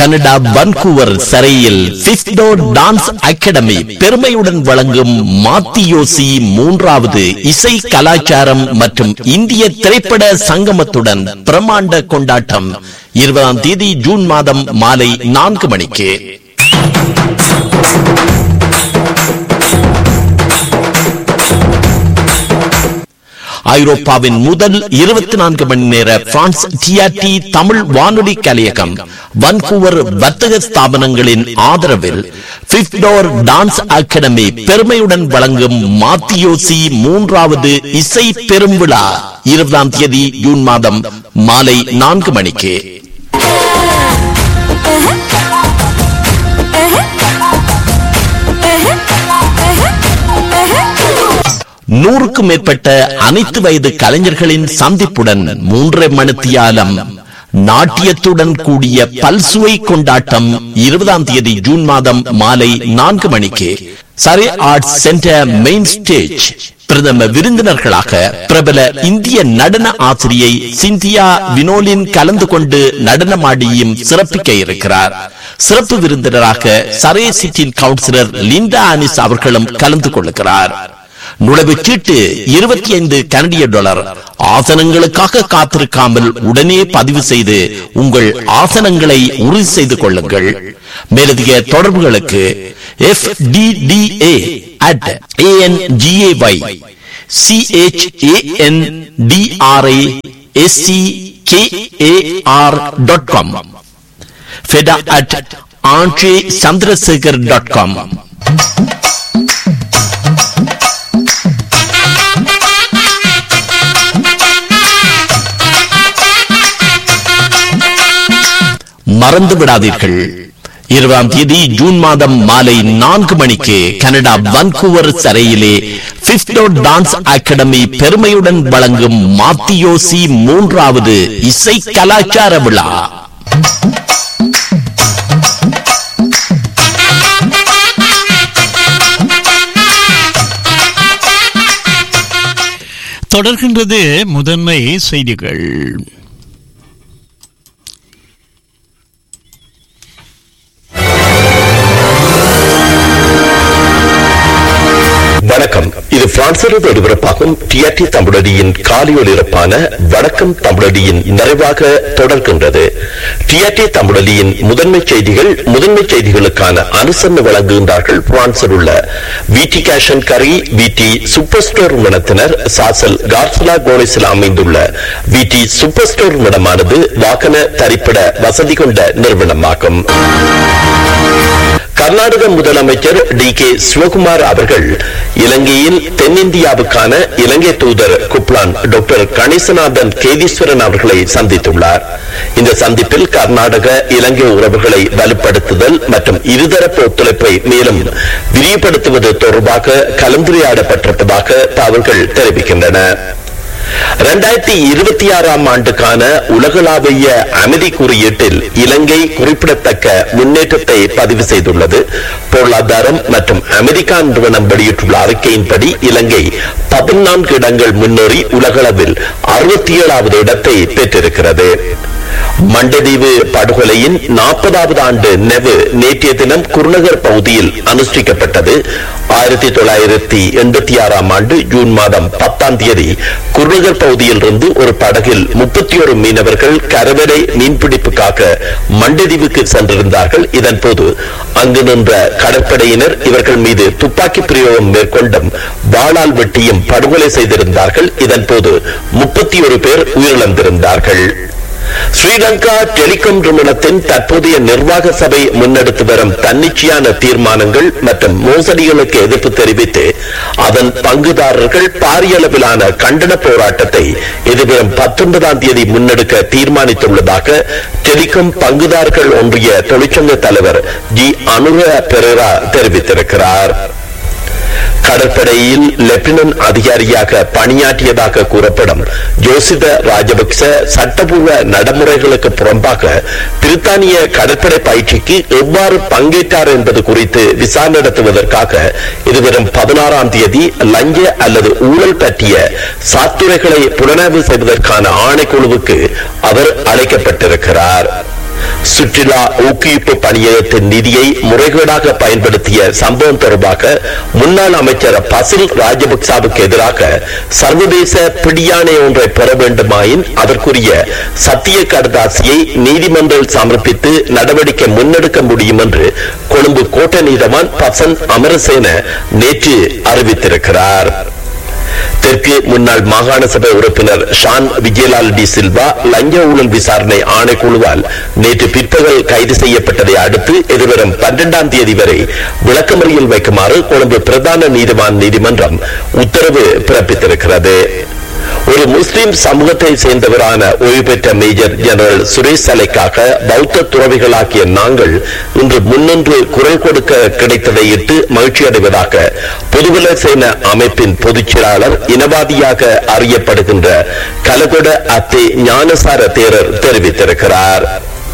Canada Vancouver சரையில் சிஸ்டோ dance academy பெருமையுடன் வழங்கும் மாத்தியோசி மூன்றாவது இசை கலாச்சாரம் மற்றும் இந்திய திரைப்பட சங்கமத்துடன் பிரமாண்ட கொண்டாட்டம் இருபதாம் தேதி ஜூன் மாதம் மாலை நான்கு மணிக்கு ஐரோப்பாவின் முதல் இருபத்தி நான்கு மணி நேர பிரான்ஸ் டிஆர்டி தமிழ் வானொலி கலையகம் வன்கூவர் வர்த்தக ஸ்தாபனங்களின் ஆதரவில் பிப்டோர் டான்ஸ் அகாடமி பெருமையுடன் வழங்கும் மாத்தியோசி மூன்றாவது இசை பெரும்விழா இருபதாம் தேதி ஜூன் மாதம் மாலை நான்கு மணிக்கு நூறுக்கும் மேற்பட்ட அனைத்து வயது கலைஞர்களின் சந்திப்புடன் மூன்றரை மணித்தியாலம் நாட்டியத்துடன் கூடிய பல்சுவை கொண்டாட்டம் இருபதாம் தேதி ஜூன் மாதம் மாலை நான்கு மணிக்கு Surrey arts centre main stage பிரதம விருந்தினர்களாக பிரபல இந்திய நடன ஆசிரியை சிந்தியா வினோலின் கலந்து கொண்டு நடனமாடியும் சிறப்பிக்க இருக்கிறார் சிறப்பு விருந்தினராக சரே சிட்டின் கவுன்சிலர் லிண்டா அனிஸ் அவர்களும் கலந்து கொள்ளுகிறார் நுழைவுச் சீட்டு இருபத்தி ஐந்து கனடிய டாலர் ஆசனங்களுக்காக காத்திருக்காமல் உடனே பதிவு செய்து உங்கள் ஆசனங்களை உறுதி செய்து கொள்ளுங்கள் மேலதிக தொடர்புகளுக்கு F T T A at A N G A Y C H A N D R I S C K A R dot com ஃபெடா at Andre Chandrasekar dot com மறந்து விடாதீர்கள் இருபதாம் தேதி ஜூன் மாதம் மாலை நான்கு மணிக்கு கனடா வன்கூவர் சரையிலே பிப்டோ டான்ஸ் அகாடமி பெருமையுடன் வழங்கும் மாத்தியோசி மூன்றாவது இசை கலாச்சார விழா தொடர்கின்றது முதன்மை செய்திகள் வணக்கம் இது பிரான்சிலிருந்து ஒளிபரப்பாகும் டிஆர்டி தமிழடியின் காலை ஒளிபரப்பான வணக்கம் தமிழடியின் நிறைவாக தொடர்கின்றது டிஆர்டி தமிழடியின் முதன்மை செய்திகள் முதன்மை செய்திகளுக்கான அனுசரணை வழங்குகின்றார்கள் பிரான்சில் உள்ள விடி கேஷன் கரி விடி சூப்பர் ஸ்டோர் நிறுவனத்தினர் சாசல் கார்சலா கோனிஸில் அமைந்துள்ள விடி சூப்பர் ஸ்டோர் நிறுவனமானது வாகன தரிப்பிட வசதி கொண்ட நிறுவனமாகும் கர்நாடக முதலமைச்சர் டி கே சிவகுமார் அவர்கள் இலங்கையில் தென்னிந்தியாவுக்கான இலங்கை தூதர் குப்லான் டாக்டர் கணேசநாதன் கேதீஸ்வரன் அவர்களை சந்தித்துள்ளார் இந்த சந்திப்பில் கர்நாடக இலங்கை உறவுகளை வலுப்படுத்துதல் மற்றும் இருதரப்பு ஒத்துழைப்பை மேலும் விரிவுபடுத்துவது தொடர்பாக கலந்துரையாடப்பட்டிருப்பதாக தகவல்கள் தெரிவிக்கின்றன இரண்டாயிரத்தி இருபத்தி ஆறாம் ஆண்டுக்கான உலகளாவிய அமைதி குறியீட்டில் இலங்கை குறிப்பிடத்தக்க முன்னேற்றத்தை பதிவு செய்துள்ளது பொருளாதாரம் மற்றும் அமெரிக்கா நிறுவனம் வெளியிட்டுள்ள அறிக்கையின்படி இலங்கை பதினான்கு இடங்கள் முன்னேறி உலகளவில் அறுபத்தி ஏழாவது இடத்தை பெற்றிருக்கிறது மண்டதீவு படுகொலையின் நாற்பதாவது ஆண்டு நெவு நேற்றைய தினம் குருநகர் பகுதியில் அனுஷ்டிக்கப்பட்டது ஆயிரத்தி தொள்ளாயிரத்தி எண்பத்தி ஆறாம் ஆண்டு ஜூன் மாதம் பத்தாம் தேதி குருநகர் பகுதியில் இருந்து ஒரு படகில் முப்பத்தி ஒரு மீனவர்கள் கரவரை மீன்பிடிப்புக்காக மண்டதீவுக்கு சென்றிருந்தார்கள் இதன் போது அங்கு நின்ற கடற்படையினர் இவர்கள் மீது துப்பாக்கி பிரயோகம் மேற்கொண்டும் வாளால் வெட்டியும் படுகொலை செய்திருந்தார்கள் இதன் போது முப்பத்தி ஒரு பேர் உயிரிழந்திருந்தார்கள் ஸ்ரீலங்கா டெலிகாம் நிறுவனத்தின் தற்போதைய நிர்வாக சபை முன்னெடுத்து வரும் தன்னிச்சையான தீர்மானங்கள் மற்றும் மோசடிகளுக்கு எதிர்ப்பு தெரிவித்து அதன் பங்குதாரர்கள் பாரிய அளவிலான கண்டன போராட்டத்தை எதிர்வரும் பத்தொன்பதாம் தேதி முன்னெடுக்க தீர்மானித்துள்ளதாக டெலிகாம் பங்குதாரர்கள் ஒன்றிய தொழிற்சங்க தலைவர் ஜி அனுர பெரேரா தெரிவித்திருக்கிறார் கடற்படையில் லெப்டினன்ட் அதிகாரியாக பணியாற்றியதாக கூறப்படும் ஜோசித ராஜபக்ச சட்டபூர்வ நடைமுறைகளுக்கு புறம்பாக பிரித்தானிய கடற்படை பயிற்சிக்கு எவ்வாறு பங்கேற்றார் என்பது குறித்து விசாரணை நடத்துவதற்காக இதுவரும் பதினாறாம் தேதி லஞ்ச அல்லது ஊழல் பற்றிய சாத்துரைகளை புலனாய்வு செய்வதற்கான ஆணைக்குழுவுக்கு அவர் அழைக்கப்பட்டிருக்கிறார் சுற்றுலா ஊக்குவிப்பு பணியகத்தின் நிதியை முறைகேடாக பயன்படுத்திய சம்பவம் தொடர்பாக முன்னாள் அமைச்சர் பசில் ராஜபக்சாவுக்கு எதிராக சர்வதேச பிடியாணை ஒன்றை பெற வேண்டுமாயின் அதற்குரிய சத்திய கடதாசியை நீதிமன்றில் சமர்ப்பித்து நடவடிக்கை முன்னெடுக்க முடியும் என்று கொழும்பு கோட்ட நீதவான் பசன் அமரசேன நேற்று அறிவித்திருக்கிறார் தெற்கு முன்னாள் மாகாண சபை உறுப்பினர் ஷான் விஜயலால் டி சில்வா லஞ்ச ஊழல் விசாரணை ஆணைக்குழுவால் நேற்று பிற்பகல் கைது செய்யப்பட்டதை அடுத்து எதிர்வரும் பன்னிரண்டாம் தேதி வரை விளக்கமறியல் வைக்குமாறு கொழும்பு பிரதான நீதிவான் நீதிமன்றம் உத்தரவு பிறப்பித்திருக்கிறது ஒரு முஸ்லிம் சமூகத்தை சேர்ந்தவரான ஓய்வு பெற்ற மேஜர் ஜெனரல் சுரேஷ் சலைக்காக பௌத்த துறவிகளாக்கிய நாங்கள் இன்று முன்னின்று குரல் கொடுக்க கிடைத்ததை இட்டு மகிழ்ச்சி அடைவதாக பொதுபல சேன அமைப்பின் பொதுச் செயலாளர் இனவாதியாக அறியப்படுகின்ற கலகொட அத்தே ஞானசார தேரர் தெரிவித்திருக்கிறார்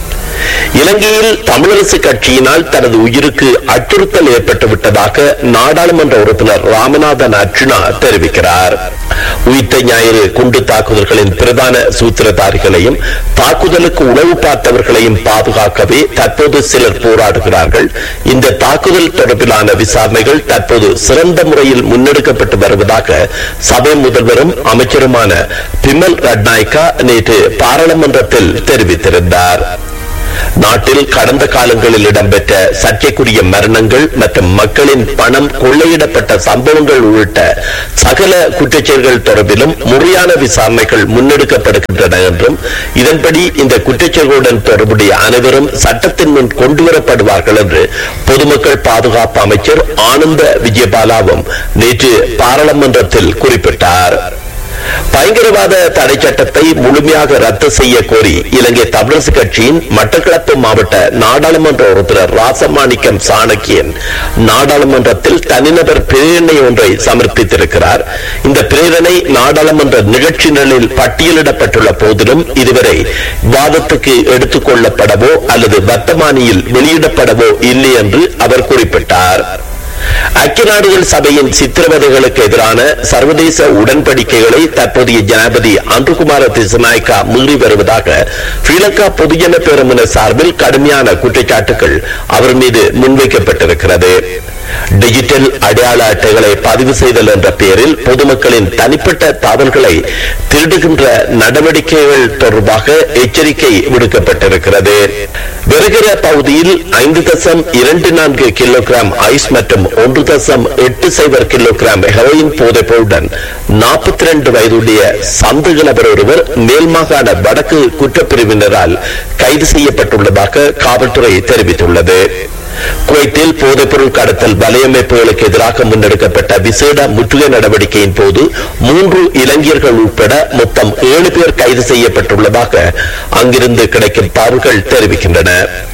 இலங்கையில் தமிழரசு கட்சியினால் தனது உயிருக்கு அச்சுறுத்தல் ஏற்பட்டு விட்டதாக நாடாளுமன்ற உறுப்பினர் ராமநாதன் அர்ச்சுனா தெரிவிக்கிறார் உயிர்த்த ஞாயிறு குண்டு தாக்குதல்களின் பிரதான சூத்திரதாரிகளையும் தாக்குதலுக்கு உளவு பார்த்தவர்களையும் பாதுகாக்கவே தற்போது சிலர் போராடுகிறார்கள் இந்த தாக்குதல் தொடர்பிலான விசாரணைகள் தற்போது சிறந்த முறையில் முன்னெடுக்கப்பட்டு வருவதாக சபை முதல்வரும் அமைச்சருமான பிமல் ரட்நாயக்கா நேற்று பாராளுமன்றத்தில் தெரிவித்திருந்தார் நாட்டில் கடந்த காலங்களில் இடம்பெற்ற சர்ச்சைக்குரிய மரணங்கள் மற்றும் மக்களின் பணம் கொள்ளையிடப்பட்ட சம்பவங்கள் உள்ளிட்ட சகல குற்றச்செயல்கள் தொடர்பிலும் முறையான விசாரணைகள் முன்னெடுக்கப்படுகின்றன என்றும் இதன்படி இந்த குற்றச்செயல்களுடன் தொடர்புடைய அனைவரும் சட்டத்தின் முன் கொண்டுவரப்படுவார்கள் என்று பொதுமக்கள் பாதுகாப்பு அமைச்சர் ஆனந்த விஜயபாலாவும் நேற்று பாராளுமன்றத்தில் குறிப்பிட்டார் பயங்கரவாத தடை சட்டத்தை முழுமையாக ரத்து செய்ய கோரி இலங்கை தமிழரசு கட்சியின் மட்டக்களப்பு மாவட்ட நாடாளுமன்ற உறுப்பினர் ராசமாணிக்கம் சாணக்கியன் நாடாளுமன்றத்தில் தனிநபர் பிரேரணை ஒன்றை சமர்ப்பித்திருக்கிறார் இந்த பிரேரணை நாடாளுமன்ற நிகழ்ச்சிகளில் பட்டியலிடப்பட்டுள்ள போதிலும் இதுவரை விவாதத்துக்கு எடுத்துக் கொள்ளப்படவோ அல்லது வர்த்தமானியில் வெளியிடப்படவோ இல்லை என்று அவர் குறிப்பிட்டார் ஐக்கிய நாடுகள் சபையின் சித்திரவதைகளுக்கு எதிரான சர்வதேச உடன்படிக்கைகளை தற்போதைய ஜனாதிபதி அன்றுகுமார திசநாயக்கா மீறி வருவதாக ஸ்ரீலங்கா பொதுஜன பேரமுன சார்பில் கடுமையான குற்றச்சாட்டுகள் அவர் மீது முன்வைக்கப்பட்டிருக்கிறது டிஜிட்டல் அடையாள அட்டைகளை பதிவு செய்தல் என்ற பெயரில் பொதுமக்களின் தனிப்பட்ட தகவல்களை திருடுகின்ற நடவடிக்கைகள் தொடர்பாக எச்சரிக்கை விடுக்கப்பட்டிருக்கிறது வருகிற பகுதியில் ஐந்து தசம் இரண்டு நான்கு கிலோகிராம் ஐஸ் மற்றும் ஒன்று தசம் எட்டு சைபர் கிலோகிராம் ஹெரோயின் போதைப்பொருளுடன் நாற்பத்தி ரெண்டு வயதுடைய சந்தேக நபர் ஒருவர் மேல் மாகாண வடக்கு குற்றப்பிரிவினரால் கைது செய்யப்பட்டுள்ளதாக காவல்துறை தெரிவித்துள்ளது குவைத்தில் போதைப்பொருள் கடத்தல் வலையமைப்புகளுக்கு எதிராக முன்னெடுக்கப்பட்ட விசேட முற்றுகை நடவடிக்கையின் போது மூன்று இளைஞர்கள் உட்பட மொத்தம் ஏழு பேர் கைது செய்யப்பட்டுள்ளதாக அங்கிருந்து கிடைக்கும் தகவல்கள் தெரிவிக்கின்றன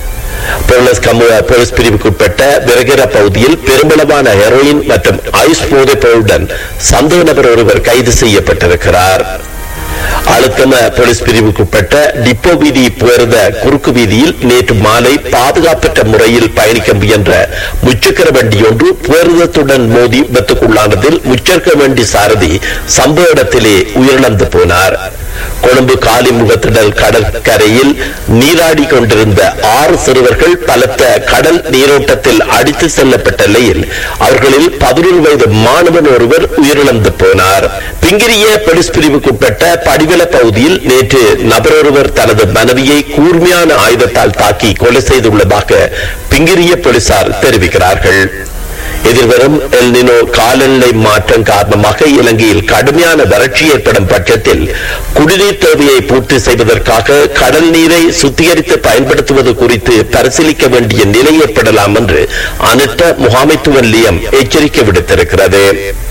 போலீஸ் கமுக போலீஸ் பிரிவுக்குட்பட்ட விரகிர பகுதியில் பெரும்பளவான ஹெரோயின் மற்றும் ஐஸ் போதைப் பொருளுடன் சந்தேக நபர் ஒருவர் கைது செய்யப்பட்டிருக்கிறார் அழுத்தம போலீஸ் பிரிவுக்குட்பட்ட டிப்போ வீதி புகர்ந்த குறுக்கு வீதியில் நேற்று மாலை பாதுகாப்பற்ற முறையில் பயணிக்க முயன்ற முச்சக்கர வண்டி ஒன்று புகர்தத்துடன் மோதி விபத்துக்குள்ளானதில் முச்சக்கர வண்டி சாரதி சம்பவ இடத்திலே உயிரிழந்து போனார் கொழும்பு காலிமுகத்திடல் கடற்கரையில் நீராடி கொண்டிருந்த ஆறு சிறுவர்கள் பலத்த கடல் நீரோட்டத்தில் அடித்து செல்லப்பட்ட நிலையில் அவர்களில் பதினொரு வயது மாணவன் ஒருவர் உயிரிழந்து போனார் பிங்கிரிய போலீஸ் பிரிவுக்குட்பட்ட படிவல பகுதியில் நேற்று நபர் ஒருவர் தனது மனைவியை கூர்மையான ஆயுதத்தால் தாக்கி கொலை செய்துள்ளதாக பிங்கிரிய போலீசார் தெரிவிக்கிறார்கள் எதிர்வரும் எல்னினோ காலநிலை மாற்றம் காரணமாக இலங்கையில் கடுமையான வறட்சி ஏற்படும் பட்சத்தில் குடிநீர் தேவையை பூர்த்தி செய்வதற்காக கடல் நீரை சுத்திகரித்து பயன்படுத்துவது குறித்து பரிசீலிக்க வேண்டிய நிலை ஏற்படலாம் என்று அனர்த்த முகாமைத்துவ நிலையம் எச்சரிக்கை விடுத்திருக்கிறது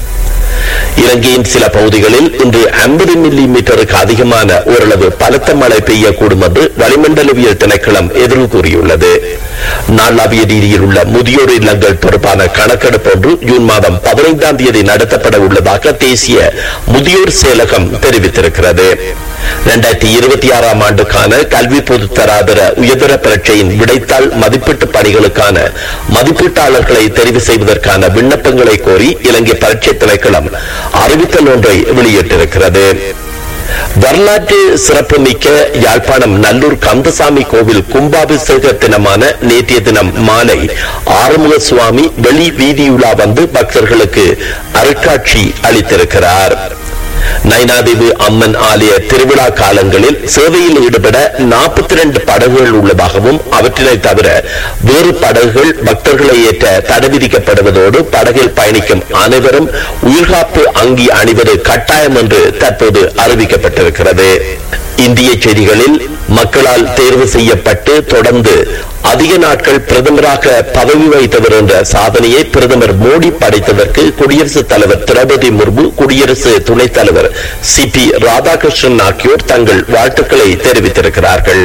இலங்கையின் சில பகுதிகளில் இன்று 50 மில்லி மீட்டருக்கு அதிகமான ஓரளவு பலத்த மழை பெய்யக்கூடும் என்று வளிமண்டலவியல் திணைக்களம் எதிர்வு கூறியுள்ளது நாளாவிய ரீதியில் உள்ள முதியோர் இல்லங்கள் தொடர்பான கணக்கெடுப்பு ஒன்று ஜூன் மாதம் பதினைந்தாம் தேதி நடத்தப்பட உள்ளதாக தேசிய முதியோர் செயலகம் தெரிவித்திருக்கிறது இரண்டாயிரத்தி இருபத்தி ஆறாம் ஆண்டுக்கான கல்வி பொதுத் தராதர உயர்தர பரீட்சையின் விடைத்தாள் மதிப்பீட்டு பணிகளுக்கான மதிப்பீட்டாளர்களை தெரிவு செய்வதற்கான விண்ணப்பங்களை கோரி இலங்கை பரீட்சை திணைக்களம் அறிவித்தல் ஒன்றை வெளியிட்டிருக்கிறது வரலாற்று சிறப்புமிக்க யாழ்ப்பாணம் நல்லூர் கந்தசாமி கோவில் கும்பாபிஷேக தினமான நேற்றைய தினம் மாலை ஆறுமுக சுவாமி வெளி வீதியுலா வந்து பக்தர்களுக்கு அருட்காட்சி அளித்திருக்கிறார் நைனாதேவி அம்மன் ஆலய திருவிழா காலங்களில் சேவையில் ஈடுபட நாற்பத்தி இரண்டு படகுகள் உள்ளதாகவும் அவற்றினை தவிர வேறு படகுகள் பக்தர்களை ஏற்ற தடை விதிக்கப்படுவதோடு படகில் பயணிக்கும் அனைவரும் உயிர்காப்பு அங்கி அணிவது கட்டாயம் என்று தற்போது அறிவிக்கப்பட்டிருக்கிறது இந்திய செய்திகளில் மக்களால் தேர்வு செய்யப்பட்டு தொடர்ந்து அதிக நாட்கள் பிரதமராக பதவி வகித்தவர் என்ற சாதனையை பிரதமர் மோடி படைத்ததற்கு குடியரசுத் தலைவர் திரௌபதி முர்மு குடியரசு துணைத் தலைவர் சி பி ராதாகிருஷ்ணன் ஆகியோர் தங்கள் வாழ்த்துக்களை தெரிவித்திருக்கிறார்கள்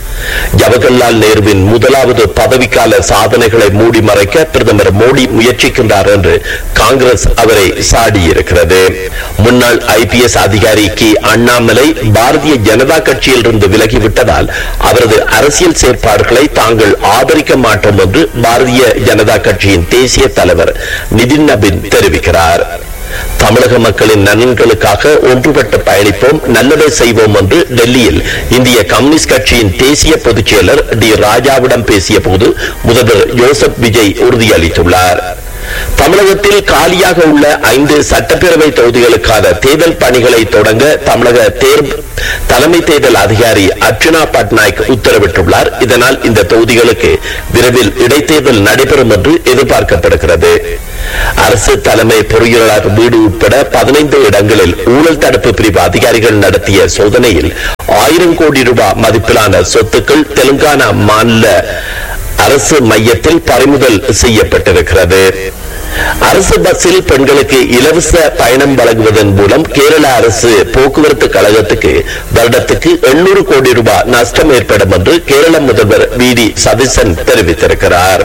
ஜவஹர்லால் நேருவின் முதலாவது பதவிக்கால சாதனைகளை மூடி மறைக்க பிரதமர் மோடி முயற்சிக்கின்றார் என்று காங்கிரஸ் அவரை சாடியிருக்கிறது முன்னாள் ஐபிஎஸ் அதிகாரி கே அண்ணாமலை பாரதிய ஜனதா கட்சியில் இருந்து விலகிவிட்டதால் அவரது அரசியல் செயற்பாடுகளை தாங்கள் ஆதரிக்க மாட்டோம் என்று பாரதிய ஜனதா கட்சியின் தேசிய தலைவர் நிதின் நபின் தெரிவிக்கிறார் தமிழக மக்களின் நலன்களுக்காக ஒன்றுபட்டு பயணிப்போம் நல்லதை செய்வோம் என்று டெல்லியில் இந்திய கம்யூனிஸ்ட் கட்சியின் தேசிய பொதுச் செயலர் டி ராஜாவிடம் பேசிய போது முதல்வர் ஜோசப் விஜய் உறுதியளித்துள்ளார் தமிழகத்தில் காலியாக உள்ள ஐந்து சட்டப்பேரவை தொகுதிகளுக்கான தேர்தல் பணிகளை தொடங்க தமிழக தேர்வு தலைமை தேர்தல் அதிகாரி அர்ச்சனா பட்நாயக் உத்தரவிட்டுள்ளார் இதனால் இந்த தொகுதிகளுக்கு விரைவில் இடைத்தேர்தல் நடைபெறும் என்று எதிர்பார்க்கப்படுகிறது அரசு தலைமை பொறியியலாளர் வீடு உட்பட பதினைந்து இடங்களில் ஊழல் தடுப்பு பிரிவு அதிகாரிகள் நடத்திய சோதனையில் ஆயிரம் கோடி ரூபாய் மதிப்பிலான சொத்துக்கள் தெலுங்கானா மாநில அரசு மையத்தில் பறிமுதல் செய்யப்பட்டிருக்கிறது அரசு பஸ்ஸில் பெண்களுக்கு இலவச பயணம் வழங்குவதன் மூலம் கேரள அரசு போக்குவரத்து கழகத்துக்கு வருடத்துக்கு எண்ணூறு கோடி ரூபாய் நஷ்டம் ஏற்படும் என்று கேரள முதல்வர் வி டி சதீசன் தெரிவித்திருக்கிறார்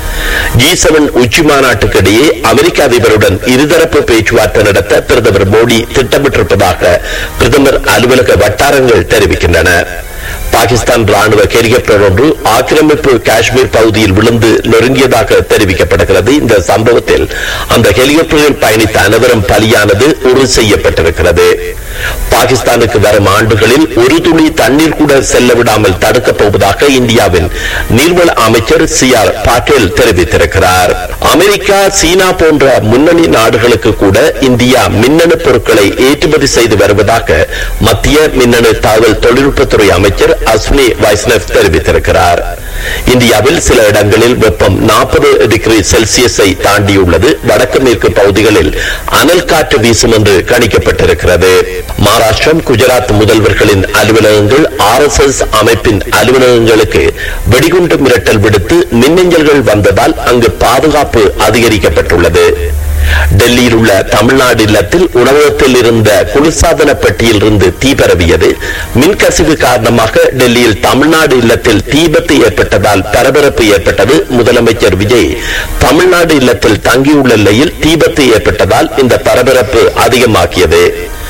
ஜி செவன் உச்சி மாநாட்டுக்கு இடையே அமெரிக்க அதிபருடன் இருதரப்பு பேச்சுவார்த்தை நடத்த பிரதமர் மோடி திட்டமிட்டிருப்பதாக பிரதமர் அலுவலக வட்டாரங்கள் தெரிவிக்கின்றன பாகிஸ்தான் ராணுவ ஹெலிகாப்டர் ஒன்று ஆக்கிரமிப்பு காஷ்மீர் பகுதியில் விழுந்து நொறுங்கியதாக தெரிவிக்கப்படுகிறது இந்த சம்பவத்தில் அந்த ஹெலிகாப்டரில் பயணித்த அனைவரும் பலியானது உறுதி செய்யப்பட்டிருக்கிறது பாகிஸ்தானுக்கு வரும் ஆண்டுகளில் ஒரு துளி தண்ணீர் கூட செல்ல விடாமல் தடுக்கப் போவதாக இந்தியாவின் நீர்வள அமைச்சர் சி ஆர் பாட்டேல் தெரிவித்திருக்கிறார் அமெரிக்கா சீனா போன்ற முன்னணி நாடுகளுக்கு கூட இந்தியா மின்னணு பொருட்களை ஏற்றுமதி செய்து வருவதாக மத்திய மின்னணு தகவல் தொழில்நுட்பத்துறை அமைச்சர் அஸ்வினி வைஷ்ணவ் தெரிவித்திருக்கிறார் இந்தியாவில் சில இடங்களில் வெப்பம் நாற்பது டிகிரி செல்சியஸை தாண்டியுள்ளது வடக்கு மேற்கு பகுதிகளில் அனல் காற்று வீசும் என்று கணிக்கப்பட்டிருக்கிறது மகாராஷ்டிரம் குஜராத் முதல்வர்களின் அலுவலகங்கள் ஆர் எஸ் எஸ் அமைப்பின் அலுவலகங்களுக்கு வெடிகுண்டு மிரட்டல் விடுத்து மின்னஞ்சல்கள் வந்ததால் அங்கு பாதுகாப்பு அதிகரிக்கப்பட்டுள்ளது டெல்லியில் உள்ள தமிழ்நாடு இல்லத்தில் உணவகத்தில் இருந்த குளிர்சாதன பெட்டியில் இருந்து தீ பரவியது மின்கசிவு காரணமாக டெல்லியில் தமிழ்நாடு இல்லத்தில் தீபத்து ஏற்பட்டதால் பரபரப்பு ஏற்பட்டது முதலமைச்சர் விஜய் தமிழ்நாடு இல்லத்தில் தங்கியுள்ள நிலையில் தீபத்து ஏற்பட்டதால் இந்த பரபரப்பு அதிகமாக்கியது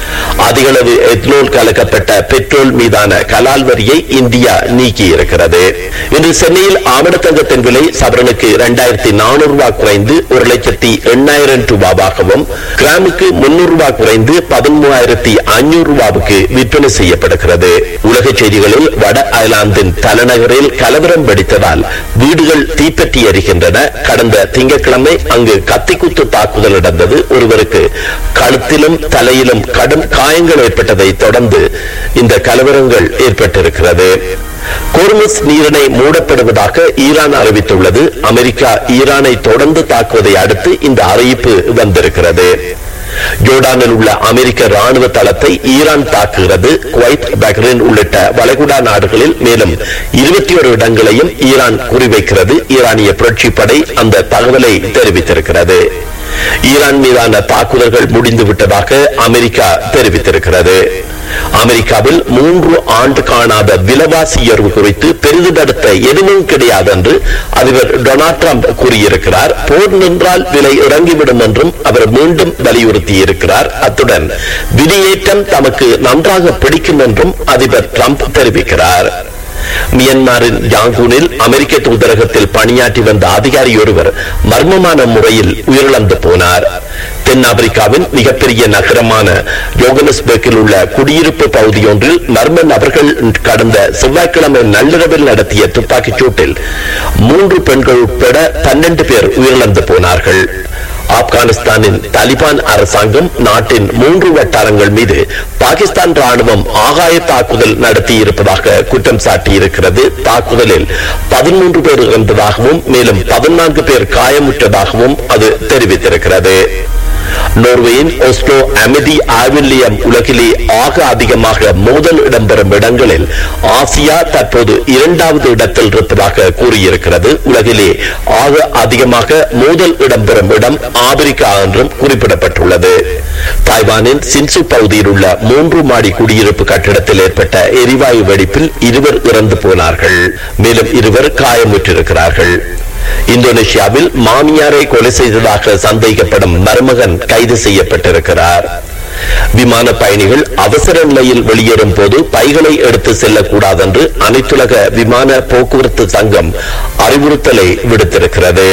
அதிகளவு எத்னோல் கலக்கப்பட்ட பெட்ரோல் மீதான கலால் வரியை இந்தியா நீக்கி இருக்கிறது இன்று சென்னையில் ஆவணத்தங்கத்தின் விலை சவரனுக்கு இரண்டாயிரத்தி நானூறு ரூபாய் குறைந்து ஒரு லட்சத்தி எண்ணாயிரம் ரூபாவாகவும் கிராமுக்கு முன்னூறு ரூபாய் குறைந்து பதிமூவாயிரத்தி ஐநூறு ரூபாவுக்கு விற்பனை செய்யப்படுகிறது உலக செய்திகளில் வட அயர்லாந்தின் தலைநகரில் கலவரம் வெடித்ததால் வீடுகள் தீப்பற்றி எரிகின்றன கடந்த திங்கட்கிழமை அங்கு கத்திக்குத்து தாக்குதல் நடந்தது ஒருவருக்கு கழுத்திலும் தலையிலும் கடும் காயங்கள் ஏற்பட்டதை தொடர்ந்து இந்த கலவரங்கள் ஏற்பட்டிருக்கிறது கோர்முஸ் நீரிணை மூடப்படுவதாக ஈரான் அறிவித்துள்ளது அமெரிக்கா ஈரானை தொடர்ந்து தாக்குவதை அடுத்து இந்த அறிவிப்பு வந்திருக்கிறது ஜோர்டானில் உள்ள அமெரிக்க ராணுவ தளத்தை ஈரான் தாக்குகிறது குவைத் பஹ்ரைன் உள்ளிட்ட வளைகுடா நாடுகளில் மேலும் இருபத்தி ஒரு இடங்களையும் ஈரான் குறிவைக்கிறது ஈரானிய புரட்சிப் படை அந்த தகவலை தெரிவித்திருக்கிறது ஈரான் மீதான தாக்குதல்கள் முடிந்து விட்டதாக அமெரிக்கா தெரிவித்திருக்கிறது அமெரிக்காவில் மூன்று ஆண்டு காணாத விலைவாசி உயர்வு குறித்து பெரிது தடுத்த எதுவும் கிடையாது என்று அதிபர் டொனால்ட் ட்ரம்ப் கூறியிருக்கிறார் போர் நின்றால் விலை இறங்கிவிடும் என்றும் அவர் மீண்டும் வலியுறுத்தியிருக்கிறார் அத்துடன் விதியேற்றம் தமக்கு நன்றாக பிடிக்கும் என்றும் அதிபர் ட்ரம்ப் தெரிவிக்கிறார் மியன்மாரின் யாங்கூனில் அமெரிக்க தூதரகத்தில் பணியாற்றி வந்த அதிகாரி ஒருவர் மர்மமான முறையில் உயிரிழந்து போனார் தென்னாப்பிரிக்காவின் மிகப்பெரிய நகரமான யோகனஸ்பர்க்கில் உள்ள குடியிருப்பு பகுதியொன்றில் மர்ம நபர்கள் கடந்த செவ்வாய்க்கிழமை நள்ளிரவில் நடத்திய துப்பாக்கிச் சூட்டில் மூன்று பெண்கள் உட்பட பன்னெண்டு பேர் உயிரிழந்து போனார்கள் ஆப்கானிஸ்தானின் தலிபான் அரசாங்கம் நாட்டின் மூன்று வட்டாரங்கள் மீது பாகிஸ்தான் ராணுவம் ஆகாய தாக்குதல் நடத்தி இருப்பதாக குற்றம் சாட்டியிருக்கிறது தாக்குதலில் பதிமூன்று பேர் இறந்ததாகவும் மேலும் பதினான்கு பேர் காயமுற்றதாகவும் அது தெரிவித்திருக்கிறது நோர்வேயின் ஒஸ்லோ அமிதி ஆவில்லியம் உலகிலே ஆக அதிகமாக மோதல் இடம்பெறும் இடங்களில் ஆசியா தற்போது இரண்டாவது இடத்தில் இருப்பதாக கூறியிருக்கிறது உலகிலே ஆக அதிகமாக மோதல் இடம்பெறும் இடம் ஆப்பிரிக்கா என்றும் குறிப்பிடப்பட்டுள்ளது தாய்வானின் சின்சு பகுதியில் உள்ள மூன்று மாடி குடியிருப்பு கட்டிடத்தில் ஏற்பட்ட எரிவாயு வெடிப்பில் இருவர் இறந்து போனார்கள் மேலும் இருவர் காயமுற்றிருக்கிறார்கள் இந்தோனேஷியாவில் மாமியாரை கொலை செய்ததாக சந்தேகிக்கப்படும் மருமகன் கைது செய்யப்பட்டிருக்கிறார் விமான பயணிகள் அவசர நிலையில் வெளியேறும் போது பைகளை எடுத்து செல்லக்கூடாது என்று அனைத்துலக விமான போக்குவரத்து சங்கம் அறிவுறுத்தலை விடுத்திருக்கிறது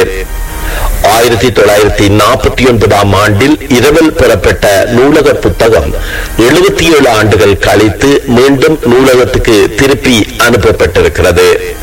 ஆயிரத்தி தொள்ளாயிரத்தி நாற்பத்தி ஒன்பதாம் ஆண்டில் இரவில் பெறப்பட்ட நூலக புத்தகம் எழுபத்தி ஏழு ஆண்டுகள் கழித்து மீண்டும் நூலகத்துக்கு திருப்பி அனுப்பப்பட்டிருக்கிறது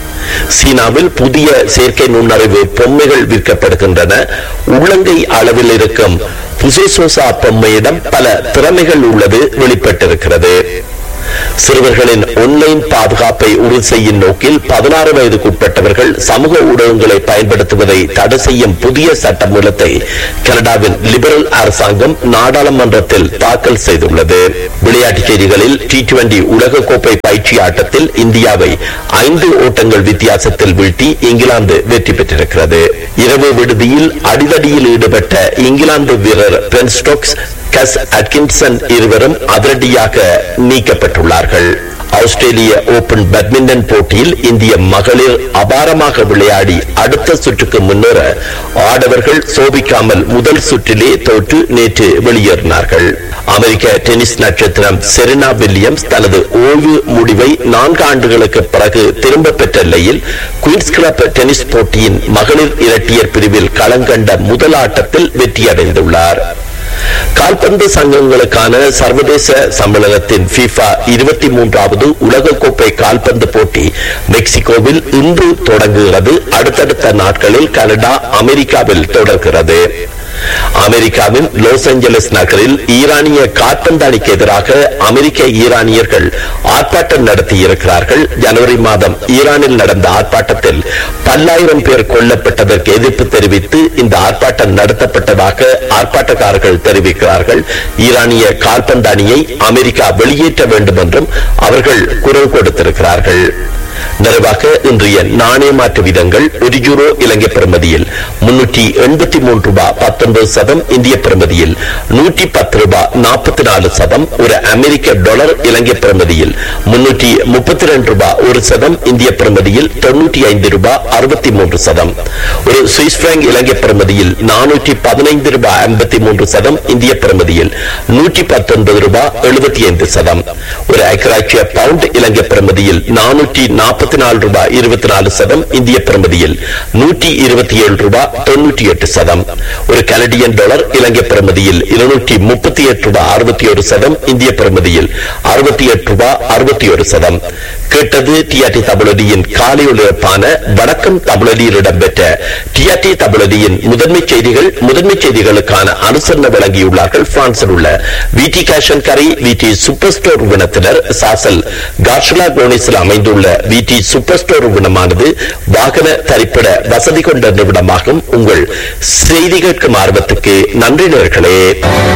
சீனாவில் புதிய செயற்கை நுண்ணறிவு பொம்மைகள் விற்கப்படுகின்றன உள்ளங்கை அளவில் இருக்கும் புசேசோசா பொம்மையிடம் பல திறமைகள் உள்ளது வெளிப்பட்டிருக்கிறது சிறுவர்களின் ஒன்லைன் பாதுகாப்பை உறுதி செய்யும் நோக்கில் பதினாறு வயதுக்குட்பட்டவர்கள் சமூக ஊடகங்களை பயன்படுத்துவதை தடை செய்யும் புதிய சட்ட மூலத்தை கனடாவின் லிபரல் அரசாங்கம் நாடாளுமன்றத்தில் தாக்கல் செய்துள்ளது விளையாட்டுச் செய்திகளில் டி டுவெண்டி உலகக்கோப்பை பயிற்சி ஆட்டத்தில் இந்தியாவை ஐந்து ஓட்டங்கள் வித்தியாசத்தில் வீழ்த்தி இங்கிலாந்து வெற்றி பெற்றிருக்கிறது இரவு விடுதியில் அடிதடியில் ஈடுபட்ட இங்கிலாந்து வீரர் பென் ஸ்டோக்ஸ் கஸ் அட்கின்சன் இருவரும் அதிரடியாக நீக்கப்பட்டுள்ளார்கள் ஆஸ்திரேலிய ஓபன் பேட்மிண்டன் போட்டியில் இந்திய மகளிர் அபாரமாக விளையாடி அடுத்த சுற்றுக்கு முன்னேற ஆடவர்கள் சோபிக்காமல் முதல் சுற்றிலே தோற்று நேற்று வெளியேறினார்கள் அமெரிக்க டென்னிஸ் நட்சத்திரம் செரினா வில்லியம்ஸ் தனது ஓய்வு முடிவை நான்கு ஆண்டுகளுக்கு பிறகு திரும்ப பெற்ற நிலையில் குயின்ஸ் கிளப் டென்னிஸ் போட்டியின் மகளிர் இரட்டையர் பிரிவில் களங்கண்ட முதல் ஆட்டத்தில் வெற்றியடைந்துள்ளார் கால்பந்து சங்கங்களுக்கான சர்வதேச சம்மேளனத்தின் FIFA இருபத்தி மூன்றாவது உலகக்கோப்பை கால்பந்து போட்டி மெக்சிகோவில் இன்று தொடங்குகிறது அடுத்தடுத்த நாட்களில் கனடா அமெரிக்காவில் தொடர்கிறது அமெரிக்காவின் லாஸ் ஏஞ்சலஸ் நகரில் ஈரானிய காற்பந்தாணிக்கு எதிராக அமெரிக்க ஈரானியர்கள் ஆர்ப்பாட்டம் நடத்தியிருக்கிறார்கள் ஜனவரி மாதம் ஈரானில் நடந்த ஆர்ப்பாட்டத்தில் பல்லாயிரம் பேர் கொல்லப்பட்டதற்கு எதிர்ப்பு தெரிவித்து இந்த ஆர்ப்பாட்டம் நடத்தப்பட்டதாக ஆர்ப்பாட்டக்காரர்கள் தெரிவிக்கிறார்கள் ஈரானிய கால்பந்தானியை அமெரிக்கா வெளியேற்ற வேண்டும் என்றும் அவர்கள் குரல் கொடுத்திருக்கிறார்கள் நிறைவாக இன்றைய நாணய மாற்று விதங்கள் ஒரு யூரோ இலங்கை பெறுமதியில் முன்னூற்றி எண்பத்தி மூன்று ரூபாய் பத்தொன்பது சதம் இந்திய பெறுமதியில் நூற்றி பத்து ரூபாய் நாற்பத்தி நாலு சதம் ஒரு அமெரிக்க டாலர் இலங்கை பெறுமதியில் முன்னூற்றி முப்பத்தி ரெண்டு ரூபாய் ஒரு சதம் இந்திய பெறுமதியில் தொண்ணூற்றி ஐந்து ரூபாய் அறுபத்தி மூன்று சதம் ஒரு சுவிஸ் பிராங்க் இலங்கை பெறுமதியில் நானூற்றி பதினைந்து ரூபாய் ஐம்பத்தி மூன்று சதம் இந்திய பெறுமதியில் நூற்றி பத்தொன்பது ரூபாய் எழுபத்தி ஐந்து சதம் ஒரு ஐக்கராட்சிய பவுண்ட் இலங்கை பெறுமதியில் நானூற்றி நாற்பத்தி நாலு ரூபாய் இருபத்தி நாலு சதம் இந்திய பெறுமதியில் நூற்றி இருபத்தி ஏழு ரூபாய் தொண்ணூற்றி எட்டு சதம் ஒரு கனடியன் டாலர் இலங்கை பெறுமதியில் இருநூற்றி முப்பத்தி எட்டு ரூபாய் அறுபத்தி ஒரு சதம் இந்திய பெறுமதியில் அறுபத்தி எட்டு ரூபாய் அறுபத்தி ஒரு சதம் கேட்டது டிஆர்டி தமிழடியின் காலை ஒளிபரப்பான வணக்கம் தமிழடியில் இடம்பெற்ற டிஆர்டி தமிழடியின் முதன்மை செய்திகள் முதன்மை செய்திகளுக்கான அனுசரணை வழங்கியுள்ளார்கள் பிரான்சில் உள்ள விடி கேஷன் கரை விடி சூப்பர் ஸ்டோர் நிறுவனத்தினர் சாசல் கார்ஷலா கோனிஸில் அமைந்துள்ள விடி சூப்பர் ஸ்டோர் நிறுவனமானது வாகன தரிப்பிட வசதி கொண்ட நிறுவனமாகும் உங்கள் செய்தி கேட்கும் ஆர்வத்துக்கு நன்றி நேர்களே